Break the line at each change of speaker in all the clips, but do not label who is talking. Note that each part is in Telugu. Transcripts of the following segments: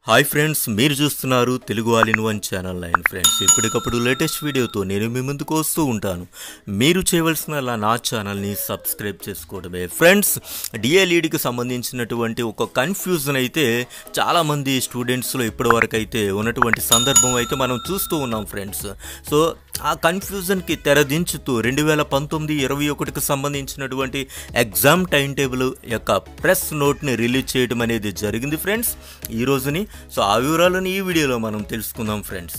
హాయ్ ఫ్రెండ్స్ మీరు చూస్తున్నారు Telugu all in one channel లైన్ ఫ్రెండ్స్ ఎప్పటికప్పుడు లేటెస్ట్ వీడియోతో నేను మీ ముందుకు వస్తూ ఉంటాను మీరు చేయవలసిన అలా నా ఛానల్ని సబ్స్క్రైబ్ చేసుకోవడమే ఫ్రెండ్స్ డిఎల్ఈడికి సంబంధించినటువంటి ఒక కన్ఫ్యూజన్ అయితే చాలామంది స్టూడెంట్స్లో ఇప్పటివరకు అయితే ఉన్నటువంటి సందర్భం అయితే మనం చూస్తూ ఉన్నాం ఫ్రెండ్స్ సో ఆ కన్ఫ్యూజన్కి తెరదించుతూ రెండు వేల పంతొమ్మిది ఇరవై ఒకటికి సంబంధించినటువంటి ఎగ్జామ్ టైం టేబుల్ యొక్క ప్రెస్ నోట్ని రిలీజ్ చేయడం అనేది జరిగింది ఫ్రెండ్స్ ఈ రోజుని సో ఆ వివరాలను ఈ వీడియోలో మనం తెలుసుకుందాం ఫ్రెండ్స్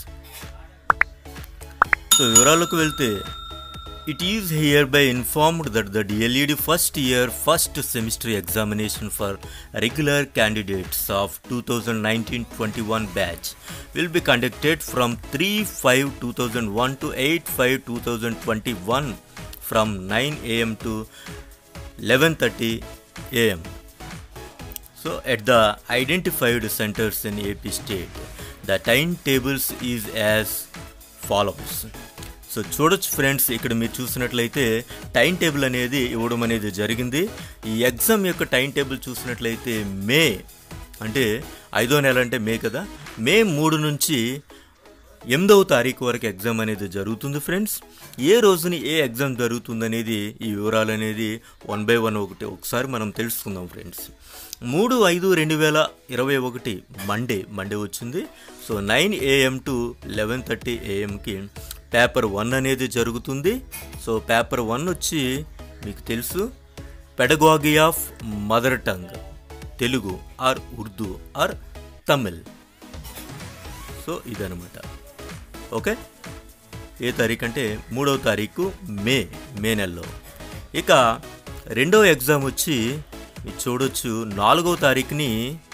సో వివరాలకు వెళ్తే it is hereby informed that the DLEd first year first semester examination for regular candidates of two thousand nineteen twenty one batch will be conducted from three five two thousand one to eight five two thousand twenty one from nine AM to eleven thirty AM So, at the identified centers in AP state, the timetables is as follows. So చూడొచ్చు ఫ్రెండ్స్ ఇక్కడ మీరు చూసినట్లయితే టైం టేబుల్ అనేది ఇవ్వడం అనేది జరిగింది ఈ ఎగ్జామ్ యొక్క టైం టేబుల్ చూసినట్లయితే మే అంటే ఐదో నెల అంటే మే కదా మే మూడు నుంచి ఎనిమిదవ తారీఖు వరకు ఎగ్జామ్ అనేది జరుగుతుంది ఫ్రెండ్స్ ఏ రోజుని ఏ ఎగ్జామ్ జరుగుతుంది అనేది ఈ వివరాలు అనేది వన్ బై వన్ ఒకటి ఒకసారి మనం తెలుసుకుందాం ఫ్రెండ్స్ మూడు ఐదు రెండు వేల ఇరవై ఒకటి మండే మండే వచ్చింది so nine AM to eleven thirty ఏఎంకి పేపర్ వన్ అనేది జరుగుతుంది సో పేపర్ వన్ వచ్చి మీకు తెలుసు pedagogy of mother tongue Telugu or Urdu or Tamil so ఇదనమాట ఓకే ఏ తారీఖు అంటే మూడవ తారీఖు మే మే నెలలో ఇక రెండవ ఎగ్జామ్ వచ్చి మీరు చూడొచ్చు నాలుగవ తారీఖుని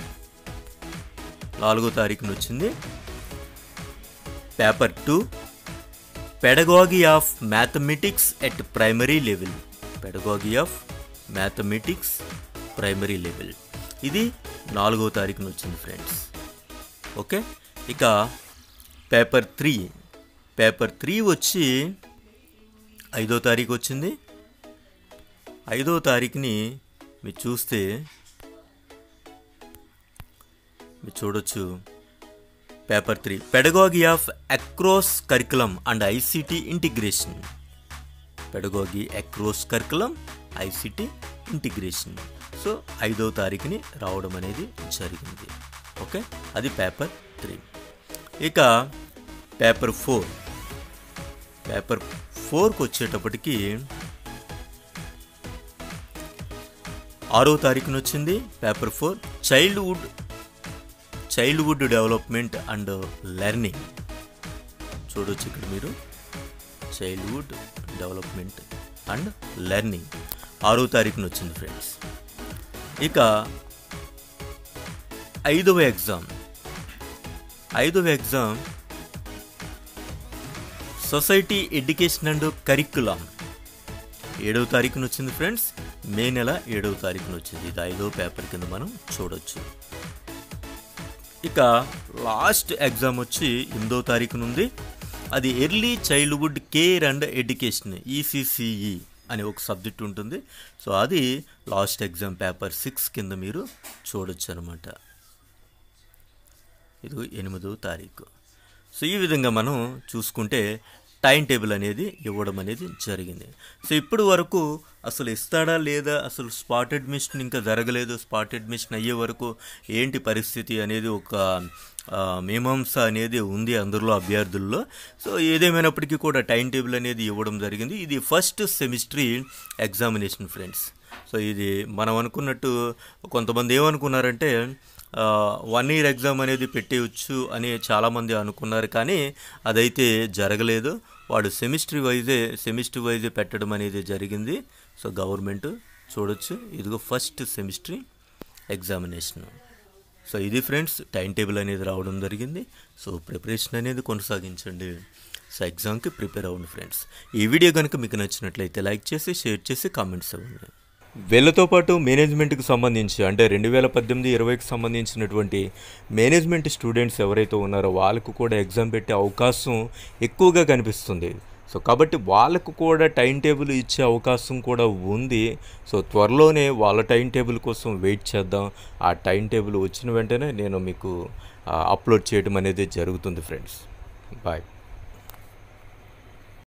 నాలుగో తారీఖున వచ్చింది paper two pedagogy of mathematics at primary level pedagogy of mathematics primary level ఇది నాలుగో తారీఖున వచ్చింది ఫ్రెండ్స్ ఓకే ఇక పేపర్ త్రీ పేపర్ త్రీ వచ్చి ఐదో తారీఖు వచ్చింది ఐదో తారీఖుని మీరు చూస్తే మీరు చూడొచ్చు paper three pedagogy of across curriculum and ICT integration pedagogy across curriculum ICT integration so ఐదో తారీఖుని రావడం అనేది జరిగింది ఓకే అది పేపర్ త్రీ ఇక పేపర్ ఫోర్ పేపర్ ఫోర్కి వచ్చేటప్పటికి ఆరో తారీఖున వచ్చింది paper four childhood childhood development and learning చూడొచ్చు ఇక్కడ మీరు చైల్డ్హుడ్ డెవలప్మెంట్ అండ్ లెర్నింగ్ ఆరో తారీఖున వచ్చింది ఫ్రెండ్స్ ఇక ఐదవ ఎగ్జామ్ ఐదవ exam society education and curriculum ఏడవ తారీఖున వచ్చింది ఫ్రెండ్స్ మే నెల ఏడవ తారీఖున వచ్చింది ఇది ఐదవ పేపర్ కింద మనం చూడొచ్చు ఇక లాస్ట్ ఎగ్జామ్ వచ్చి ఎనిమిదవ తారీఖున ఉంది అది early childhood care and education ECCE అనే ఒక సబ్జెక్ట్ ఉంటుంది సో అది లాస్ట్ ఎగ్జామ్ పేపర్ సిక్స్ కింద మీరు చూడొచ్చు అనమాట ఇది ఎనిమిదవ తారీఖు సో ఈ విధంగా మనం చూసుకుంటే టైం టేబుల్ అనేది ఇవ్వడం అనేది జరిగింది సో ఇప్పుడు వరకు అసలు ఇస్తాడా లేదా అసలు స్పాట్ అడ్మిషన్ ఇంకా జరగలేదు స్పాట్ అడ్మిషన్ అయ్యే వరకు ఏంటి పరిస్థితి అనేది ఒక ఆ, మీమాంస అనేది ఉంది అందులో అభ్యర్థుల్లో సో ఏదేమైనప్పటికీ కూడా టైం టేబుల్ అనేది ఇవ్వడం జరిగింది ఇది first semester examination friends so ఇది మనం అనుకున్నట్టు కొంతమంది ఏమనుకున్నారంటే వన్ ఇయర్ ఎగ్జామ్ అనేది పెట్టేయచ్చు అని చాలామంది అనుకున్నారు కానీ అదైతే జరగలేదు వాడు సెమిస్టర్ వైజే సెమిస్టర్ వైజే పెట్టడం అనేది జరిగింది సో గవర్నమెంట్ చూడొచ్చు ఇదిగో ఫస్ట్ సెమిస్ట్రీ ఎగ్జామినేషన్ సో ఇది ఫ్రెండ్స్ టైం టేబుల్ అనేది రావడం జరిగింది సో ప్రిపరేషన్ అనేది కొనసాగించండి సో ఎగ్జామ్కి ప్రిపేర్ అవ్వండి ఫ్రెండ్స్ ఈ వీడియో కనుక మీకు నచ్చినట్లయితే లైక్ చేసి షేర్ చేసి కామెంట్స్ ఇవ్వండి వీళ్ళతో పాటు మేనేజ్మెంట్కి సంబంధించి అంటే రెండు వేల పద్దెనిమిది ఇరవైకి సంబంధించినటువంటి మేనేజ్మెంట్ స్టూడెంట్స్ ఎవరైతే ఉన్నారో వాళ్ళకు కూడా ఎగ్జామ్ పెట్టే అవకాశం ఎక్కువగా కనిపిస్తుంది సో కాబట్టి వాళ్ళకు కూడా టైం టేబుల్ ఇచ్చే అవకాశం కూడా ఉంది సో త్వరలోనే వాళ్ళ టైం టేబుల్ కోసం వెయిట్ చేద్దాం ఆ టైం టేబుల్ వచ్చిన వెంటనే నేను మీకు అప్లోడ్ చేయడం అనేది జరుగుతుంది ఫ్రెండ్స్ బాయ్